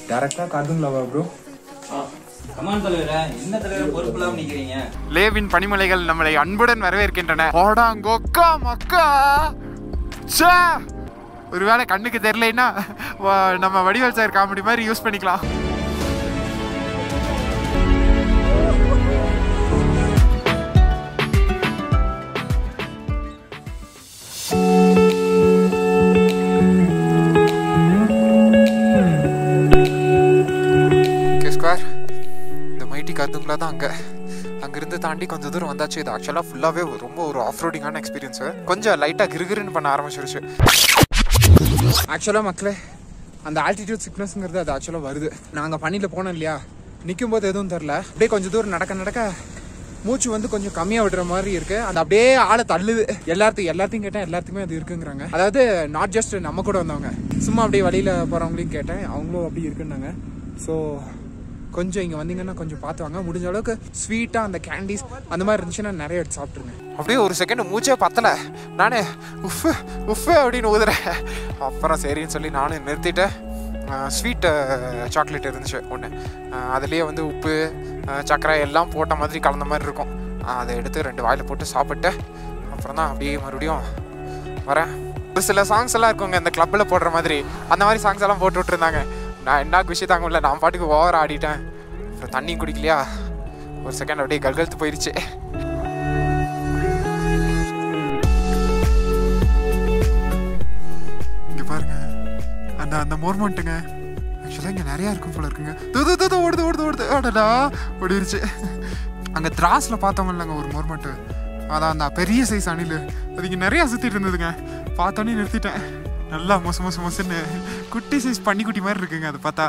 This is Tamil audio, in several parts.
டேரக்டா கார்துங்களாவா ப்ரோ கமான் தலைவரே என்ன தலைவர் பொறுப்பு இல்லாம நிக்கிறீங்க லேவின் பனிமலைகள் நம்மளை அன்புடன் வரவேற்கின்றன ஓடாங்கொக்கா மக்கா ச்சே! ஒருவேளை கண்ணுக்கு தெரியலைன்னா வ- நம்ம வடிவேல் சார் காமெடி மாதிரி யூஸ் பண்ணிக்கலாம் ஓகே ஸ்கொயர் இந்த மைட்டி கருதுங்களா தான் அங்கே அங்கேருந்து தாண்டி கொஞ்சம் தூரம் வந்தாச்சு இது ஆக்சுவலாக ஃபுல்லாகவே ரொம்ப ஒரு ஆஃப் ரோடிங்கான எக்ஸ்பீரியன்ஸு கொஞ்சம் லைட்டாக கிருகிருன்னு பண்ண ஆரம்பிச்சிருச்சு ஆக்சுவலாக மக்களே அந்த ஆல்டிடியூட் சிக்னஸ்ங்கிறது அது ஆக்சுவலாக வருது நாங்கள் பனியில் போனோம் இல்லையா நிற்கும் போது எதுவும் தெரில அப்படியே கொஞ்சம் தூரம் நடக்க நடக்க மூச்சு வந்து கொஞ்சம் கம்மியாக விடுற மாதிரி இருக்கு அது அப்படியே ஆளை தள்ளுது எல்லாத்தையும் எல்லாத்தையும் கேட்டேன் எல்லாத்துக்குமே அது இருக்குங்கிறாங்க அதாவது நாட் ஜஸ்ட் நம்ம கூட வந்தவங்க சும்மா அப்படியே வழியில் போகிறவங்களையும் கேட்டேன் அவங்களும் அப்படி இருக்குன்னாங்க ஸோ கொஞ்சம் இங்கே வந்தீங்கன்னா கொஞ்சம் பார்த்து வாங்க முடிஞ்ச அளவுக்கு ஸ்வீட்டாக அந்த கேண்டீஸ் அந்த மாதிரி இருந்துச்சுன்னா நிறைய எடுத்து சாப்பிட்ருங்க அப்படியே ஒரு செகண்ட் மூச்சே பத்தலை நானே உஃப் உஃப் அப்படின்னு ஊதுறேன் அப்புறம் சரின்னு சொல்லி நானும் நிறுத்திட்டேன் ஸ்வீட் சாக்லேட் இருந்துச்சு ஒன்று அதுலேயே வந்து உப்பு அஹ், சர்க்கரை எல்லாம் போட்ட மாதிரி கலந்த மாதிரி இருக்கும் அஹ், அதை எடுத்து ரெண்டு வாயில் போட்டு சாப்பிட்டு அப்புறம் தான் அப்படியே மறுபடியும் வரேன் ஒரு சில சாங்ஸ் எல்லாம் இருக்குங்க இந்த கிளப்பில் போடுற மாதிரி அந்த மாதிரி சாங்ஸ் எல்லாம் போட்டு விட்டுருந்தாங்க நான் என்ன குஷி தாங்க முடியல நான் பாட்டுக்கு ஓவர் ஆடிட்டேன் அப்புறம் தண்ணியும் குடிக்கலையா ஒரு செகண்ட் அப்படியே கல்கழுத்து போயிடுச்சு இங்க பாருங்க அந்த அந்த மோர்மெண்ட்டுங்க ஆக்சுவலாக இங்கே நிறையா இருக்கும் போல இருக்குங்க தூ தூ, தூ தூ, ஓடுது ஓடுது ஓடுது ஓடடா ஓடிருச்சு அங்கே திராஸில் பார்த்தவங்க இல்லைங்க ஒரு மோர்மெண்ட்டு அதான் அந்த பெரிய சைஸ் அணில் அது இங்கே நிறையா சுற்றிட்டு இருந்ததுங்க பார்த்தோன்னே நிறுத்திட்டேன் நல்லா மொசு மொசு மொசுன்னு குட்டி சைஸ் பன்னிக்குட்டி மாதிரி இருக்குங்க அதை பார்த்தா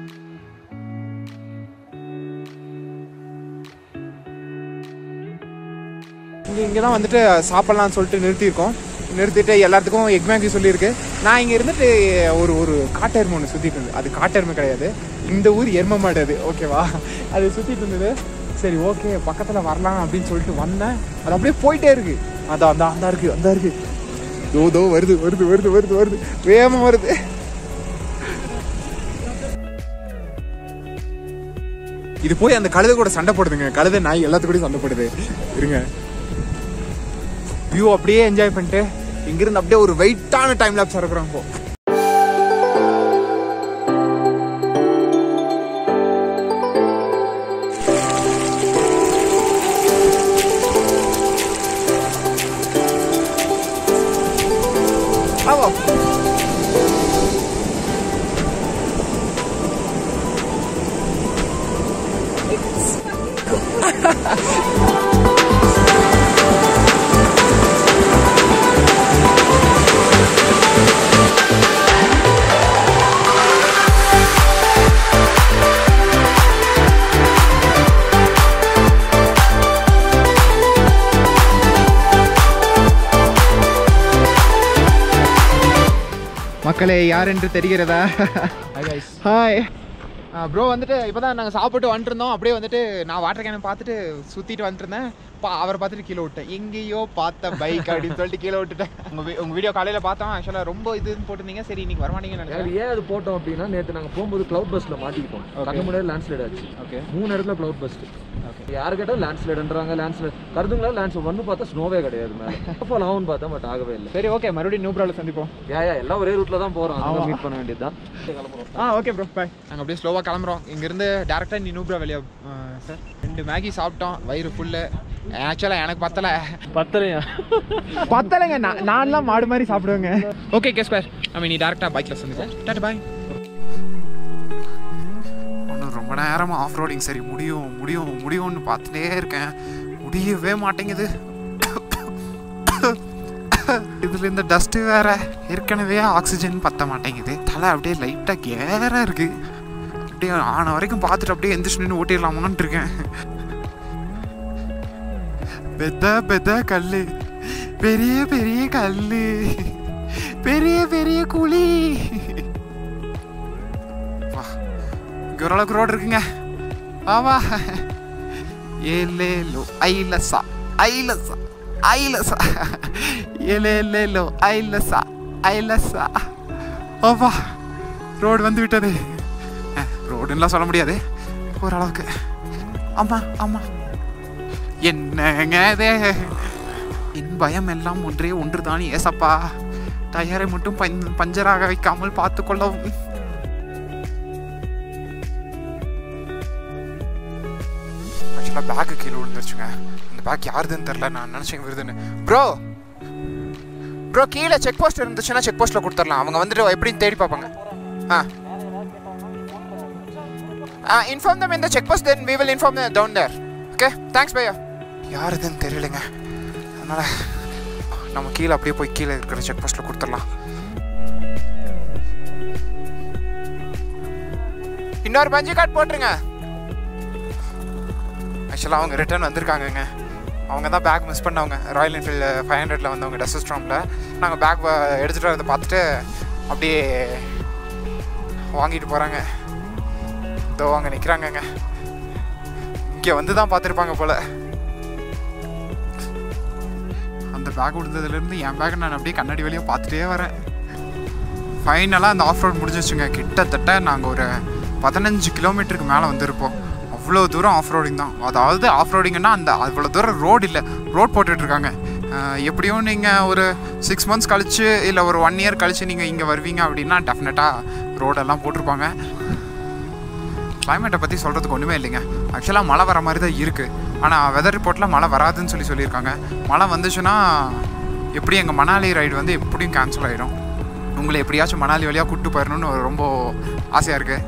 இங்கே இங்கே தான் வந்துட்டு சாப்பிட்லாம்னு சொல்லிட்டு நிறுத்தியிருக்கோம் நிறுத்திட்டு எல்லாத்துக்கும் எக் மேகி சொல்லியிருக்கு நான் இங்கே இருந்துட்டு ஒரு ஒரு காட்டெருமை ஒன்று சுற்றிட்டு இருந்தது அது காட்டெருமை கிடையாது இந்த ஊர் எரும மாடு அது ஓகேவா அது சுற்றிட்டு இருந்தது சரி ஓகே பக்கத்தில் வரலாம் அப்படின்னு சொல்லிட்டு வந்தேன் அது அப்படியே போயிட்டே இருக்கு அதான் அந்த அந்த இருக்கு அந்த இருக்கு தோ தோ வருது வருது வருது வருது வருது வேகமாக வருது இது போய் அந்த கழுதை கூட சண்டை போடுதுங்க கழுதை நாய் எல்லாத்துக்கூடயும் சண்டை போடுது இருங்க வியூ அப்படியே என்ஜாய் பண்ணிட்டு இங்கிருந்து அப்படியே ஒரு வெயிட்டான டைம் லேப்ஸ் இருக்கிறோம் இப்போ ஆமா மக்களே யார் என்று தெரிகிறதா ஹாய் ப்ரோ வந்துட்டு இப்போ தான் நாங்கள் சாப்பிட்டு வந்துட்டு இருந்தோம் அப்படியே வந்துட்டு நான் வாட்டர் கேனை பார்த்துட்டு சுற்றிட்டு வந்துட்டு இருந்தேன் பா அவரை பார்த்துட்டு கீழே விட்டேன் எங்கேயோ பார்த்த பைக் அப்படின்னு சொல்லிட்டு கீழே விட்டுட்டேன் உங்கள் உங்கள் வீடியோ காலையில் பார்த்தோம் ஆக்சுவலாக ரொம்ப இதுன்னு போட்டிருந்தீங்க சரி இன்னைக்கு வரமாட்டீங்கன்னு அது நினைக்கிறேன் ஏன் அது போட்டோம் அப்படின்னா நேற்று நாங்கள் போகும்போது க்ளவுட் பஸ்ல மாட்டிக்கிட்டோம் கண்ணு முன்னாடி லேண்ட்ஸ்லைட் ஆச்சு ஓகே மூணு இடத்துல க்ளவுட் பஸ்ட் யாரு கேட்டால் லேண்ட்ஸ்லைடுன்றாங்க லேண்ட்ஸ்லைட் கருதுங்களா லேண்ட்ஸ் ஒன்று பார்த்தா ஸ்னோவே கிடையாது மேலே ஃபால் ஆகும்னு பார்த்தா பட் ஆகவே இல்லை சரி ஓகே மறுபடியும் நூப்ராவில் சந்திப்போம் யா யா எல்லாம் ஒரே ரூட்ல தான் போகிறோம் ஆமா. அவங்க மீட் பண்ண வேண்டியதுதான் கிளம்புறோம் ஆ ஓகே ப்ரோ பாய் நாங்கள் அப்படியே ஸ்லோவாக கிளம்புறோம் இங்கேருந்து டேரெக்டாக நீ நூப்ரா வெளியே சார் ரெண்டு மேகி சாப்பிட்டோம் வயிறு ஃபுல்லு ஆக்சுவலாக எனக்கு பத்தலை பத்தலையா பத்தலைங்க நான் நான்லாம் மாடு மாதிரி சாப்பிடுவேங்க okay K square I mean நீ டேரெக்டாக பைக்கில் சந்திப்போம் டாட்டா பாய் ஒன்றும் ரொம்ப நேரமாக ஆஃப் ரோடிங் சரி முடியும் முடியும் முடியும்னு பார்த்துட்டே இருக்கேன் முடியவே மாட்டேங்குது இதில் இந்த டஸ்ட்டு வேற ஏற்கனவே ஆக்சிஜன் பத்த மாட்டேங்குது தலை அப்படியே லைட்டாக கேராக இருக்கு அப்படியே ஆன வரைக்கும் பார்த்துட்டு அப்படியே எந்திரிச்சு நின்று ஓட்டிடலாமான்னு இருக்கேன் பெத்த பெத்த கல்லு பெரிய பெரிய கல்லு பெரிய பெரிய குழி வா இங்க ஓரளவுக்கு ரோடு இருக்குங்க ஆவா ஏலேலோ ஐலசா ஐலசா ஐலசா ஏலேலேலோ ஐலசா ஐலசா ஆவா ரோடு வந்து விட்டது அஹ், ரோடுன்னெலாம் சொல்ல முடியாது ஓரளவுக்கு ஆமாம் ஆமாம் என்னங்க இது என் பயம் எல்லாம் ஒன்றே ஒன்று தான் ஏசப்பா டயரை மட்டும் பஞ் பஞ்சராக வைக்காமல் பார்த்து கொள்ளவும் ஆக்சுவலாக பேக்கு கீழே விழுந்துருச்சுங்க இந்த பேக் யாருதுன்னு தெரில நான் நினச்சேன் விருதுன்னு ப்ரோ ப்ரோ கீழே செக் போஸ்ட் இருந்துச்சுன்னா செக் போஸ்ட்டில் கொடுத்துடலாம் அவங்க வந்துட்டு எப்படின்னு தேடி பார்ப்பாங்க ஆ ஆ இன்ஃபார்ம் தம் இந்த check post then we will inform down there okay thanks பையா யாருதுன்னு தெரியலைங்க அதனால் நம்ம கீழே அப்படியே போய் கீழே இருக்கிற செக் போஸ்ட்டில் கொடுத்துடலாம் இன்னொரு பஞ்சு கார்டு போட்டுருங்க ஆக்சுவலாக அவங்க ரிட்டர்ன் வந்திருக்காங்கங்க அவங்க தான் பேக் மிஸ் பண்ணவங்க ராயல் என்ஃபீல்டு ஃபைவ் ஹண்ட்ரட்ல வந்தவங்க டெஸ்ட்ராமில் நாங்கள் பேக் எடுத்துகிட்டு வரதை பார்த்துட்டு அப்படியே வாங்கிட்டு போகிறாங்க இதோ அங்கே நிற்கிறாங்கங்க இங்கே வந்து தான் பார்த்துருப்பாங்க போல் அந்த பேக் விழுந்ததுலேருந்து என் பேக்கை நான் அப்படியே கண்ணாடி வழியாக பார்த்துட்டே வரேன் ஃபைனலாக அந்த ஆஃப் ரோட் முடிஞ்சிச்சுங்க கிட்டத்தட்ட நாங்கள் ஒரு பதினஞ்சு கிலோமீட்டருக்கு மேலே வந்திருப்போம் அவ்வளோ தூரம் ஆஃப் ரோடிங் தான் அதாவது ஆஃப் ரோடிங்கன்னா அந்த அவ்வளோ தூரம் ரோடு இல்லை ரோட் போட்டுட்ருக்காங்க எப்படியும் நீங்கள் ஒரு சிக்ஸ் மந்த்ஸ் கழிச்சு இல்லை ஒரு ஒன் இயர் கழிச்சு நீங்கள் இங்கே வருவீங்க அப்படின்னா டெஃபினட்டாக ரோடெல்லாம் போட்டிருப்பாங்க கிளைமேட்டை பற்றி சொல்கிறதுக்கு ஒன்றுமே இல்லைங்க ஆக்சுவலாக மழை வர மாதிரி தான் இருக்குது ஆனால் வெதர் ரிப்போர்ட்டில் மழை வராதுன்னு சொல்லி சொல்லியிருக்காங்க மழை வந்துச்சுன்னா எப்படி எங்கள் மணாலி ரைடு வந்து எப்படியும் கேன்சல் ஆகிடும் உங்களை எப்படியாச்சும் மணாலி வழியாக கூப்பிட்டு போயிடணும்னு ரொம்ப ஆசையாக இருக்குது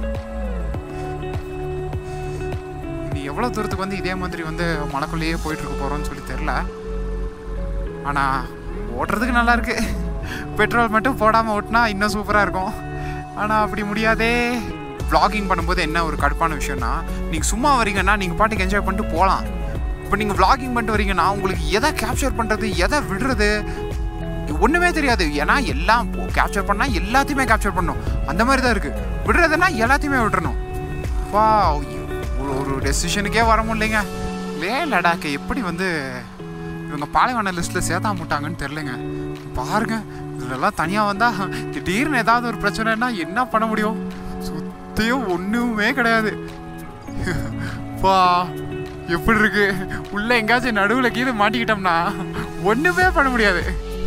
இனி எவ்வளோ தூரத்துக்கு வந்து இதே மாதிரி வந்து மலைக்குள்ளேயே போயிட்டுருக்க போகிறோம்னு சொல்லி தெரில ஆனால் ஓட்டுறதுக்கு நல்லா இருக்கு பெட்ரோல் மட்டும் போடாமல் ஓட்டினா இன்னும் சூப்பராக இருக்கும் ஆனால் அப்படி முடியாதே vlogging பண்ணும்போது என்ன ஒரு கடுப்பான விஷயம்னா நீங்கள் சும்மா வரீங்கன்னா நீங்கள் பாட்டுக்கு என்ஜாய் பண்ணிட்டு போகலாம் இப்போ நீங்கள் vlogging பண்ணிட்டு வரீங்கன்னா உங்களுக்கு எதை கேப்சர் பண்ணுறது எதை விடுறது ஒன்றுமே தெரியாது ஏன்னா எல்லாம் கேப்சர் பண்ணால் எல்லாத்தையுமே கேப்சர் பண்ணணும் அந்த மாதிரி தான் இருக்குது விடுறதுன்னா எல்லாத்தையுமே விட்டுறணும் வா ஒரு ஒரு டெசிஷனுக்கே வர முடியலைங்க லே லடாக்கை எப்படி வந்து இவங்க பாலைவன லிஸ்ட்டில் சேர்த்தா முட்டாங்கன்னு தெரிலங்க பாருங்க இதுலலாம் தனியாக வந்தால் திடீர்னு ஏதாவது ஒரு பிரச்சனைனா என்ன பண்ண முடியும் சுத்தியும் ஒன்றுமே கிடையாது வா எப்படி இருக்கு உள்ள எங்கேயாச்சும் நடுவில் கீழே மாட்டிக்கிட்டோம்னா ஒன்றுமே பண்ண முடியாது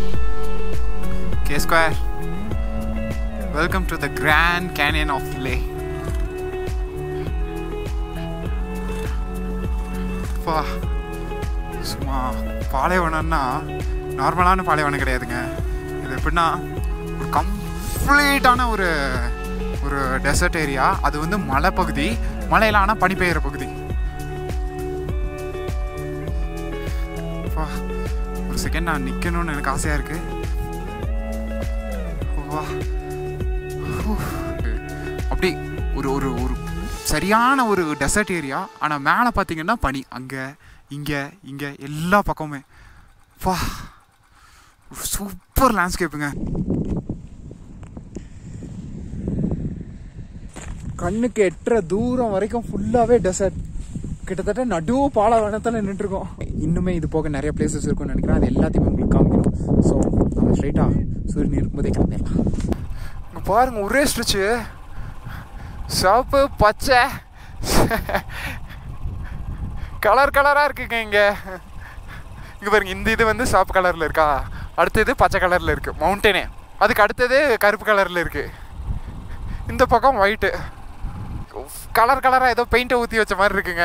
K square welcome to the Grand Canyon of Leh அப்பா சும்மா பாலைவனம்னா நார்மலான பாலைவனம் கிடையாதுங்க இது எப்படின்னா ஒரு கம்ப்ளீட்டான ஒரு ஒரு டெசர்ட் ஏரியா அது வந்து மலை பகுதி மலையில ஆனால் பனி பெய்கிற பகுதி அப்பா, ஒரு செகண்ட் நான் நிற்கணும்னு எனக்கு ஆசையாக இருக்கு வா அப்படி ஒரு ஒரு ஒரு சரியான ஒரு டெசர்ட் ஏரியா ஆனால் மேலே பார்த்தீங்கன்னா பனி அங்கே இங்கே இங்கே எல்லா பக்கமுமே வா சூப்பர் லேண்ட்ஸ்கேப்புங்க கண்ணுக்கு எட்டுற தூரம் வரைக்கும் ஃபுல்லாகவே டெசர்ட் கிட்டத்தட்ட நடு பாலைவனத்தில் நின்றுருக்கோம் இன்னுமே இது போக நிறைய பிளேசஸ் இருக்கும்னு நினைக்கிறேன் அது எல்லாத்தையுமே உங்களுக்கு காமிக்கணும் ஸோ நம்ம ஸ்ட்ரைட்டாக சூரியன் இருக்கும்போதே கிளம்பிடலாம் இங்கே பாருங்க ஒரே ஸ்ட்ரிச்சு சிவப்பு பச்சை கலர் கலராக இருக்குங்க இங்கே இங்கே பாருங்க இந்த இது வந்து சிவப்பு கலரில் இருக்கா அடுத்தது பச்சை கலரில் இருக்குது மவுண்டனே அதுக்கு அடுத்தது கருப்பு கலரில் இருக்குது இந்த பக்கம் ஒயிட்டு கலர் கலராக ஏதோ பெயிண்ட்டை ஊற்றி வச்ச மாதிரி இருக்குங்க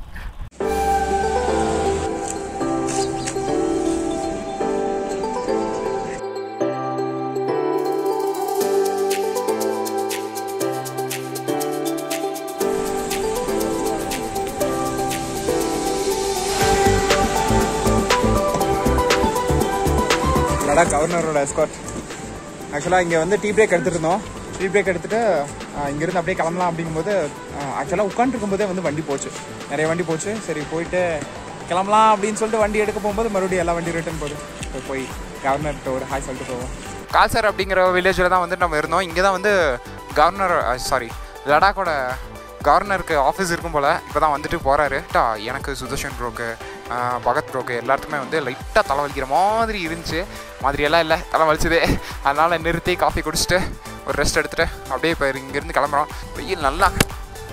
லடாக் கவர்னரோட எஸ்கார்ட் ஆக்சுவலாக இங்கே வந்து டீ பிரேக் எடுத்துட்டு இருந்தோம் டீ பிரேக் எடுத்துட்டு ஆஹ், இங்கிருந்து அப்படியே கிளம்பலாம் அப்படிங்கும்போது ஆக்சுவலாக உட்காந்துருக்கும் போதே வந்து வண்டி போச்சு நிறைய வண்டி போச்சு சரி போயிட்டு கிளம்பலாம் அப்படின்னு சொல்லிட்டு வண்டி எடுக்க போகும்போது மறுபடியும் எல்லா வண்டியும் ரிட்டர்ன் போகுது இப்போ போய் கவர்னர்கிட்ட ஒரு ஹாய் சொல்லிட்டு போவோம் கால்சர் அப்படிங்கிற வில்லேஜில் தான் வந்து நம்ம இருந்தோம் இங்கே தான் வந்து கவர்னர் சாரி லடாக்கோட கவர்னருக்கு ஆஃபீஸ் இருக்கும் போல் இப்போ தான் வந்துட்டு போகிறாரு எனக்கு சுதர்ஷன் ப்ரோக்கு பகத் ப்ரோக்கு எல்லாத்துக்குமே வந்து லைட்டாக தலைவலிக்கிற மாதிரி இருந்துச்சு மாதிரியெல்லாம் இல்லை தலை வலிச்சதே அதனால் நிறுத்தி காஃபி குடிச்சிட்டு ஒரு ரெஸ்ட் எடுத்துகிட்டு அப்படியே இப்போ இங்கேருந்து கிளம்புறோம் வெயில் நல்லா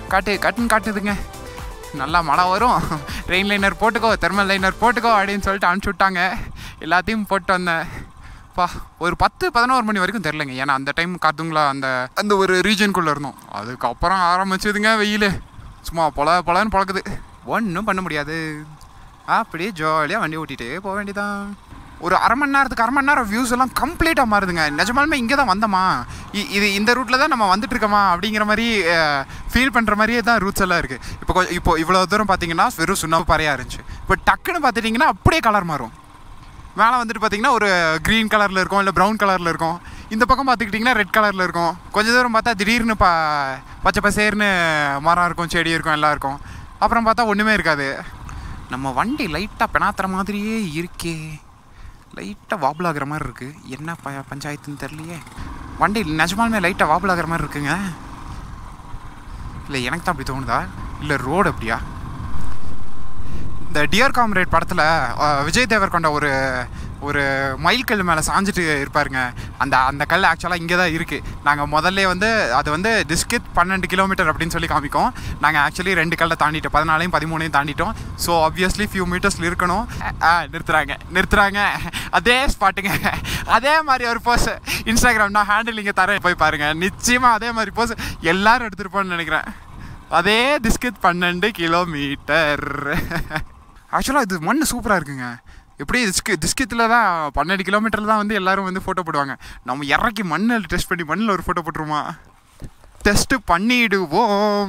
காட்டு காட்டுன்னு காட்டுதுங்க நல்லா மழை வரும் ரெயின் லைனர் போட்டுக்கோ தெர்மல் லைனர் போட்டுக்கோ அப்படின்னு சொல்லிட்டு அனுப்பிச்சி விட்டாங்க எல்லாத்தையும் போட்டு வந்தேன் பா ஒரு பத்து பதினோரு மணி வரைக்கும் தெரிலங்க ஏன்னா அந்த டைம் காத்துங்களா அந்த அந்த ஒரு ரீஜனுக்குள்ளே இருந்தோம் அதுக்கப்புறம் ஆரம்பிச்சதுங்க வெயில் சும்மா பொல பொலன்னு பழக்குது ஒன்றும் பண்ண முடியாது அப்படியே ஜாலியாக வண்டி ஓட்டிகிட்டே போக வேண்டியதான் ஒரு அரை மணி நேரத்துக்கு அரை மணி நேரம் வியூஸ் எல்லாம் கம்ப்ளீட்டாக மாறுதுங்க நிஜமாலுமே இங்கே தான் வந்தோமா இ- இது இந்த ரூட்டில் தான் நம்ம வந்துட்டு இருக்கோமா அப்படிங்கிற மாதிரி ஃபீல் பண்ணுற மாதிரியே தான் ரூட்ஸ் எல்லாம் இருக்குது இப்போ கொ- இப்போ இவ்வளோ தூரம் பார்த்தீங்கன்னா வெறும் சுண்ணாம்பு பாறையாக இருந்துச்சு இப்போ டக்குன்னு பார்த்துட்டிங்கன்னா அப்படியே கலர் மாறும் மேலே வந்துட்டு பார்த்தீங்கன்னா ஒரு க்ரீன் கலரில் இருக்கும் இல்லை ப்ரௌன் கலரில் இருக்கும் இந்த பக்கம் பார்த்துக்கிட்டிங்கன்னா ரெட் கலரில் இருக்கும் கொஞ்ச தூரம் பார்த்தா திடீர்னு பா பச்சை பசேர்னு மரம் இருக்கும் செடி இருக்கும் எல்லாம் இருக்கும் அப்புறம் பார்த்தா ஒன்றுமே இருக்காது நம்ம வண்டி லைட்டாக பெணாத்துற மாதிரியே இருக்கே லைட்டாக வாபிள் ஆகுற மாதிரி இருக்குது என்ன ப பஞ்சாயத்துன்னு தெரியலையே வண்டி நிஜமாலுமே லைட்டாக வாபிள் ஆகுற மாதிரி இருக்குங்க இல்லை எனக்கு தான் அப்படி தோணுதா இல்லை ரோடு அப்படியா இந்த டியர் காம்ரேட் படத்தில் விஜய் தேவர் கொண்ட ஒரு ஒரு மயில் கல் மேலே சாஞ்சிட்டு இருப்பாருங்க அந்த அந்த கல் ஆக்சுவலாக இங்கே தான் இருக்குது நாங்கள் முதல்ல வந்து அது வந்து டிஸ்கித் பன்னெண்டு கிலோமீட்டர் அப்படின்னு சொல்லி காமிக்கும் நாங்கள் ஆக்சுவலி ரெண்டு கல்லை தாண்டிட்டோம் பதினாலையும் பதிமூணையும் தாண்டிட்டோம் ஸோ ஆப்வியஸ்லி ஃபியூ மீட்டர்ஸில் இருக்கணும் ஆ நிறுத்துறாங்க நிறுத்துறாங்க அதே ஸ்பாட்டுங்க அதே மாதிரி ஒரு போஸ் இன்ஸ்டாகிராம் நான் ஹேண்டில் இங்கே தரேன் போய் பாருங்கள் நிச்சயமாக அதே மாதிரி போஸ் எல்லாரும் எடுத்துருப்போம்னு நினைக்கிறேன் அதே டிஸ்கித் பன்னெண்டு கிலோமீட்டர் ஆக்சுவலாக இது மண் சூப்பராக இருக்குங்க எப்படி டிஸ்கு டிஸ்கத்தில் தான் பன்னெண்டு கிலோமீட்டரில் தான் வந்து எல்லாரும் வந்து ஃபோட்டோ போடுவாங்க நம்ம இறக்கி மண்ணில் டெஸ்ட் பண்ணி மண்ணில் ஒரு ஃபோட்டோ போட்டுருமா டெஸ்ட்டு பண்ணிடுவோம்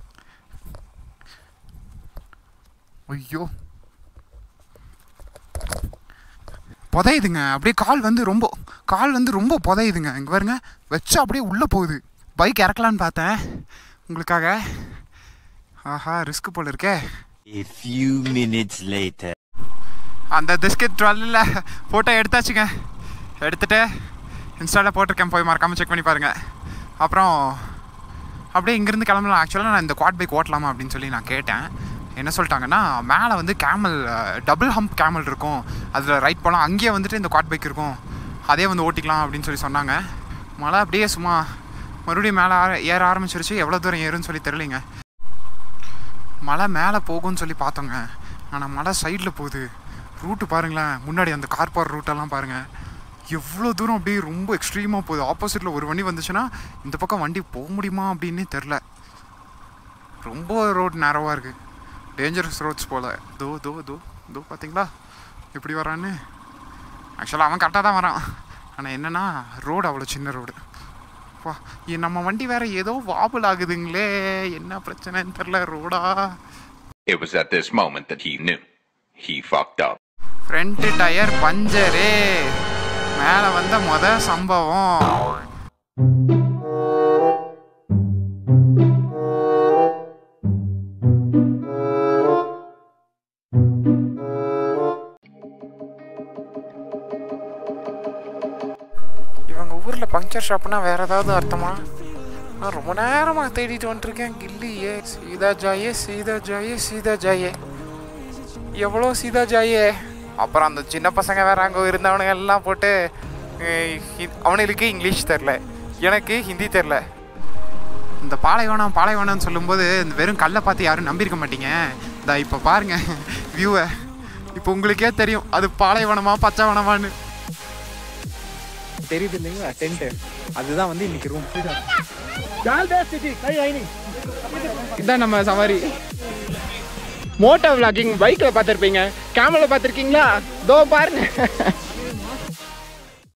ஐயோ புதையுதுங்க அப்படியே கால் வந்து ரொம்ப கால் வந்து ரொம்ப புதையுதுங்க இங்கே பாருங்க வச்சு அப்படியே உள்ளே போகுது பைக் இறக்கலான்னு பார்த்தேன் உங்களுக்காக ஆஹா ரிஸ்க் போல இருக்கே A few minutes later. அந்த பிஸ்கட் ட்ராலில் ஃபோட்டோ எடுத்தாச்சுங்க எடுத்துட்டு இன்ஸ்டாவில் போட்டிருக்கேன் போய் மறக்காமல் செக் பண்ணி பாருங்கள் அப்புறம் அப்படியே இங்கேருந்து கிளம்பலாம் ஆக்சுவலாக நான் இந்த குவாட் பைக் ஓட்டலாமா அப்படின்னு சொல்லி நான் கேட்டேன் என்ன சொல்லிட்டாங்கன்னா மேலே வந்து கேமல் டபுள் ஹம்ப் கேமல் இருக்கும் அதில் ரைட் போகலாம் அங்கேயே வந்துட்டு இந்த குவாட் பைக் இருக்கும் அதே வந்து ஓட்டிக்கலாம் அப்படின்னு சொல்லி சொன்னாங்க மழை அப்படியே சும்மா மறுபடியும் மேலே ஏற ஆரம்பிச்சிருச்சு எவ்வளோ தூரம் ஏறுன்னு சொல்லி தெரியலைங்க மழை மேலே போகும்னு சொல்லி பார்த்தோங்க ஆனால் மழை சைடில் போகுது ரூட்டு பாருங்களேன் முன்னாடி அந்த கார் போகிற ரூட்டெல்லாம் பாருங்கள் எவ்வளோ தூரம் அப்படியே ரொம்ப எக்ஸ்ட்ரீமாக போகுது ஆப்போசிட்டில் ஒரு வண்டி வந்துச்சுன்னா இந்த பக்கம் வண்டி போக முடியுமா அப்படின்னே தெரில ரொம்ப ரோட் நேரவாக இருக்குது டேஞ்சரஸ் ரோட்ஸ் போல் தோ தோ தோ தோ பார்த்தீங்களா எப்படி வரான்னு ஆக்சுவலாக அவன் கரெக்டாக தான் வரான் ஆனால் என்னென்னா ரோடு அவ்வளோ சின்ன ரோடு வா இ- நம்ம வண்டி வேற ஏதோ வாபுல் ஆகுதுங்களே என்ன பிரச்சனைன்னு தெரில ரோடா It was at this moment that he knew. He fucked up. Front tyre பஞ்சரே மேலே வந்த மொத சம்பவம் இவங்க ஊரில் பங்க்சர் ஷாப்னா வேற ஏதாவது அர்த்தமா நான் ரொம்ப நேரமாக தேடிட்டு வந்துருக்கேன் கில்லியே சீதா ஜாயே சீதா ஜாயே சீதா ஜாயே எவ்வளோ சீதா ஜாயே அப்புறம் அந்த சின்ன பசங்க வேற அங்கே இருந்தவனுங்க எல்லாம் போட்டு அஹ், ஹி- அவனுங்களுக்கு இங்கிலீஷ் தெரில எனக்கு ஹிந்தி தெரில இந்த பாலைவனம் பாலைவனம்னு சொல்லும்போது இந்த வெறும் கல்லை பார்த்து யாரும் நம்பியிருக்க மாட்டீங்க இந்த இப்போ பாருங்க வியூவை இப்போ உங்களுக்கே தெரியும் அது பாலைவனமா பச்சைவனமான்னு தெரியுது இல்லைங்களா டென்ட் அதுதான் வந்து இன்னைக்கு ரூம் இதான் நம்ம சவாரி மோட்டோ விளாகிங் பைக்கில் பார்த்துருப்பீங்க கேமரா பார்த்துருக்கீங்களா தோ பாருங்க